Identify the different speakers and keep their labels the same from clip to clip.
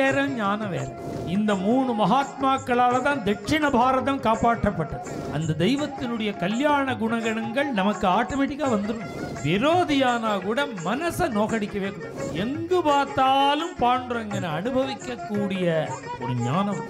Speaker 1: வேற ஞானம் வேற இந்த மூணு மகாத்மாக்களால தான் தட்சிண பாரதம் காப்பாற்றப்பட்டது அந்த தெய்வத்தினுடைய கல்யாண குணகணங்கள் நமக்கு ஆட்டோமேட்டிக்கா வந்துடும் விரோதியானா கூட மனசை நோக்கடிக்கவே கூடாது எங்கு பார்த்தாலும் பாண்டுரங்கனை அனுபவிக்க கூடிய ஒரு ஞானம்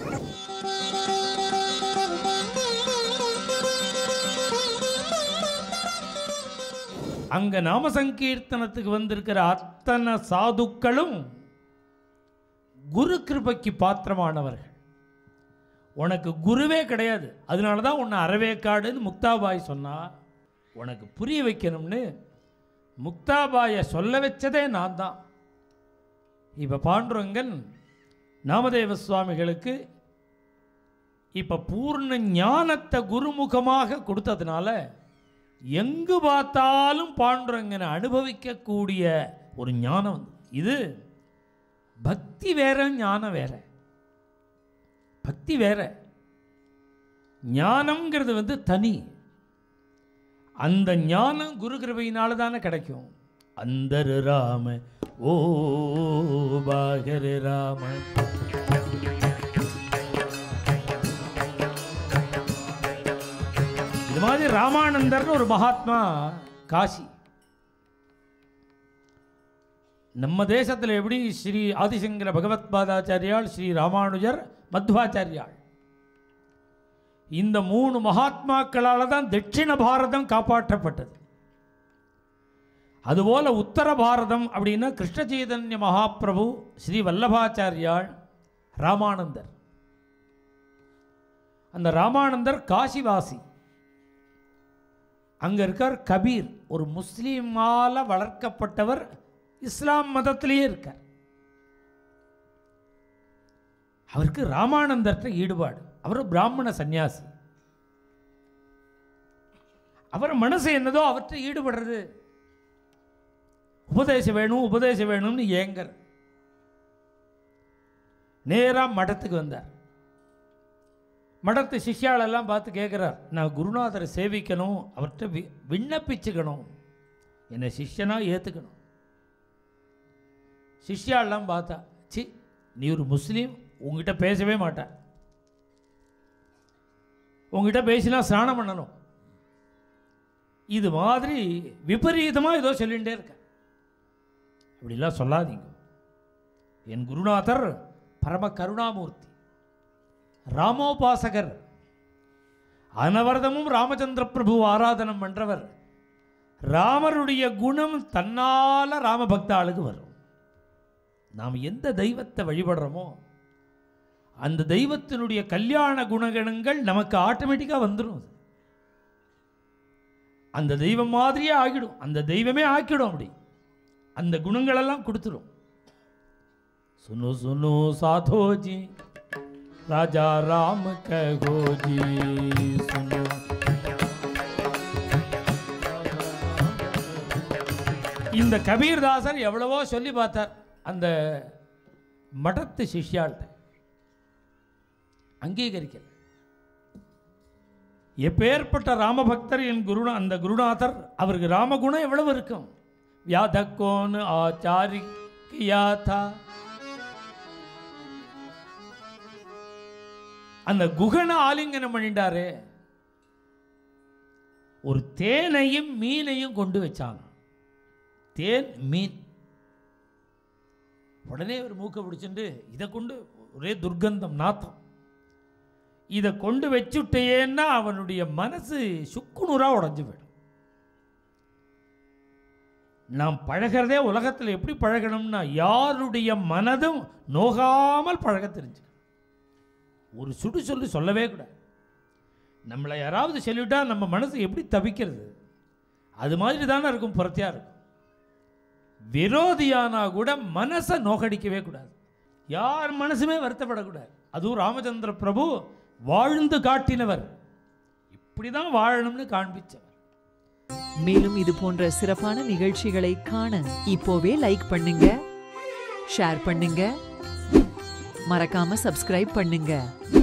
Speaker 1: அங்க நாம சங்கீர்த்தனத்துக்கு வந்திருக்கிற அத்தனை சாதுக்களும் குரு கிருபைக்கு பாத்திரமானவர்கள் உனக்கு குருவே கிடையாது அதனால தான் உன்னை அறவேக்காடுன்னு முக்தாபாய் சொன்னா உனக்கு புரிய வைக்கணும்னு முக்தாபாயை சொல்ல வச்சதே நான் தான் இப்போ பாண்டுரங்கன் நாமதேவ சுவாமிகளுக்கு இப்போ பூர்ண ஞானத்தை குருமுகமாக கொடுத்ததுனால எங்கு பார்த்தாலும் பாண்டுரங்கனை அனுபவிக்கக்கூடிய ஒரு ஞானம் வந்து இது பக்தி வேற ஞானம் வேற பக்தி வேற ஞானம்ங்கிறது வந்து தனி அந்த ஞானம் குரு கிருபையினால தானே கிடைக்கும் அந்தரு ராம ஓ பாகரு ராம இது மாதிரி ராமானந்தர்னு ஒரு மகாத்மா காசி நம்ம தேசத்தில் எப்படி ஸ்ரீ ஆதிசங்கர பகவத் பாதாச்சாரியால் ஸ்ரீ ராமானுஜர் மத்வாச்சாரியால் இந்த மூணு மகாத்மாக்களால் தான் தட்சிண பாரதம் காப்பாற்றப்பட்டது அதுபோல உத்தர பாரதம் அப்படின்னா கிருஷ்ண சைதன்ய மகாபிரபு ஸ்ரீ வல்லபாச்சாரியாள் ராமானந்தர் அந்த ராமானந்தர் காசிவாசி அங்கே இருக்கார் கபீர் ஒரு முஸ்லீமால வளர்க்கப்பட்டவர் இஸ்லாம் மதத்திலேயே இருக்கார் அவருக்கு ராமானந்தர்கிட்ட ஈடுபாடு அவர் பிராமண சந்நியாசி அவர் மனசு என்னதோ அவர்கிட்ட ஈடுபடுறது உபதேசம் வேணும் உபதேசம் வேணும்னு ஏங்கர் நேராக மடத்துக்கு வந்தார் மடத்து சிஷ்யாளெல்லாம் பார்த்து கேட்குறார் நான் குருநாதரை சேவிக்கணும் அவர்கிட்ட வி விண்ணப்பிச்சுக்கணும் என்னை சிஷ்யனாக ஏற்றுக்கணும் சிஷ்யாலெல்லாம் பார்த்தா சி நீ ஒரு முஸ்லீம் உங்ககிட்ட பேசவே மாட்டார் உங்ககிட்ட பேசினா ஸ்நானம் பண்ணணும் இது மாதிரி விபரீதமாக ஏதோ சொல்லிகிட்டே இருக்க அப்படிலாம் சொல்லாதீங்க என் குருநாதர் பரம கருணாமூர்த்தி ராமோபாசகர் அனவரதமும் ராமச்சந்திர பிரபு ஆராதனம் பண்றவர் ராமருடைய குணம் தன்னால ராமபக்தாளுக்கு வரும் நாம் எந்த தெய்வத்தை வழிபடுறோமோ அந்த தெய்வத்தினுடைய கல்யாண குணகணங்கள் நமக்கு ஆட்டோமேட்டிக்காக வந்துடும் அது. அந்த தெய்வம் மாதிரியே ஆகிடும் அந்த தெய்வமே ஆக்கிடும் அப்படி அந்த குணங்களெல்லாம் கொடுத்துரும் சுனு சுனு சாதோஜி ராஜா ராம் ககோஜி சுனு இந்த கபீர்தாசர் எவ்வளவோ சொல்லி பார்த்தார் அந்த மடத்து சிஷ்யாள்கிட்ட அங்கீகரிக்கல எப்பேற்பட்ட ராமபக்தர் என் குருநா அந்த குருநாதர் அவருக்கு ராமகுணம் எவ்வளவு இருக்கும் வியாதக்கோன் ஆச்சாரி கியாதா அந்த குகனை ஆலிங்கனம் பண்ணிட்டாரு ஒரு தேனையும் மீனையும் கொண்டு வச்சாங்க தேன் மீன் உடனே ஒரு மூக்கை பிடிச்சிட்டு இதை கொண்டு ஒரே துர்க்கந்தம் நாத்தம் இதை கொண்டு வச்சுட்டேன்னா அவனுடைய மனசு சுக்குநூறாக உடஞ்சு போயிடும் நாம் பழகிறதே உலகத்தில் எப்படி பழகணும்னா யாருடைய மனதும் நோகாமல் பழக தெரிஞ்சுக்கணும் ஒரு சுடு சொல்லி சொல்லவே கூடாது நம்மளை யாராவது சொல்லிவிட்டா நம்ம மனசு எப்படி தவிக்கிறது அது மாதிரி தானே இருக்கும் புறத்தியாக இருக்கும் விரோதியானா கூட மனசை நோகடிக்கவே கூடாது யார் மனசுமே வருத்தப்படக்கூடாது அதுவும் ராமச்சந்திர பிரபு வாழ்ந்து காட்டினவர் இப்படி தான் வாழணும்னு காண்பிச்சவர்
Speaker 2: மேலும் இது போன்ற சிறப்பான நிகழ்ச்சிகளை காண இப்போவே லைக் பண்ணுங்க ஷேர் பண்ணுங்க மறக்காம சப்ஸ்கிரைப் பண்ணுங்க